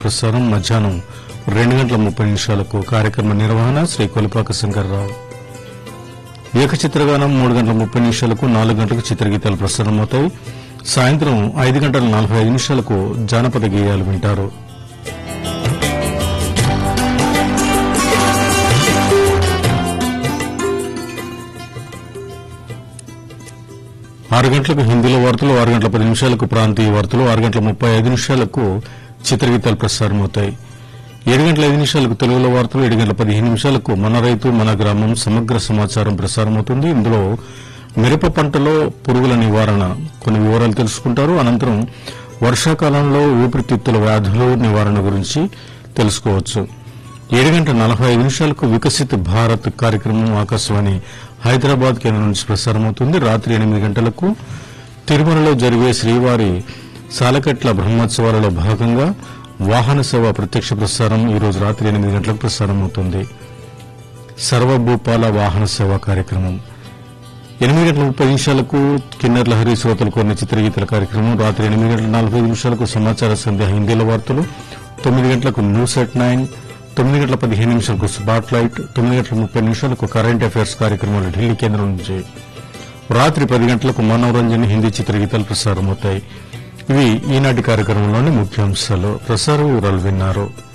ప్రసారం మధ్యాహ్నం రెండు గంటల ముప్పై నిమిషాలకు కార్యక్రమ నిర్వహణ శ్రీ కొలిపాక శంకర్రావు ఏకచిత్రగానం మూడు గంటల ముప్పై నిమిషాలకు నాలుగు గంటలకు చిత్రగీతాలు ప్రసారమవుతాయి సాయంత్రం ఐదు గంటల నలభై ఐదు నిమిషాలకు జానపద గేయాలు వింటారు ఆరు గంటలకు హిందీలో వార్తలు ఆరు గంటల పది నిమిషాలకు ప్రాంతీయ వార్తలు ఆరు గంటల ముప్పై ఐదు నిమిషాలకు చిత్రగీతాలు ప్రసారమవుతాయి ఏడు గంటల ఐదు నిమిషాలకు తెలుగులో వార్తలు ఏడు గంటల పదిహేను నిమిషాలకు మన రైతు మన గ్రామం సమగ్ర సమాచారం ప్రసారమవుతుంది ఇందులో మిరప పంటలో పురుగుల నివారణ కొన్ని వివరాలు తెలుసుకుంటారు అనంతరం వర్షాకాలంలో ఊపిరితిత్తుల వ్యాధులు నివారణ గురించి తెలుసుకోవచ్చు ఏడు గంటల నలభై ఐదు నిమిషాలకు వికసిత్ భారత్ కార్యక్రమం ఆకాశవాణి హైదరాబాద్ కేంద్రం నుంచి ప్రసారమవుతుంది రాత్రి ఎనిమిది గంటలకు తిరుమలలో జరిగే శ్రీవారి సాలకట్ల బ్రహ్మోత్సవాలలో భాగంగా వాహన సేవ ప్రత్యక్ష ప్రసారం ఈ రోజు రాత్రి ఎనిమిది గంటలకు ప్రసారమవుతుంది సర్వభూపాల వాహన సేవ కార్యక్రమం ఎనిమిది గంటల ముప్పై నిమిషాలకు కిన్నర్ లహరి శ్రోతలు కొన్ని చిత్రగీతల కార్యక్రమం రాత్రి ఎనిమిది గంటల నలభై ఐదు నిమిషాలకు సమాచార సంధ్య హిందీల వార్తలు తొమ్మిది గంటలకు న్యూస్ ఎట్ నైన్ తొమ్మిది గంటల పదిహేను నిమిషాలకు స్పాట్ లైట్ తొమ్మిది గంటల ముప్పై నిమిషాలకు కరెంట్ అఫైర్స్ కార్యక్రమాలు ఢిల్లీ కేంద్రం నుంచి రాత్రి పది గంటలకు మనోరంజన్ హిందీ చిత్రగీతాలు ప్రసారమవుతాయి ఇవి ఈనాటి కార్యక్రమంలోని ముఖ్యాంశాలు ప్రసార వివరాలు విన్నారు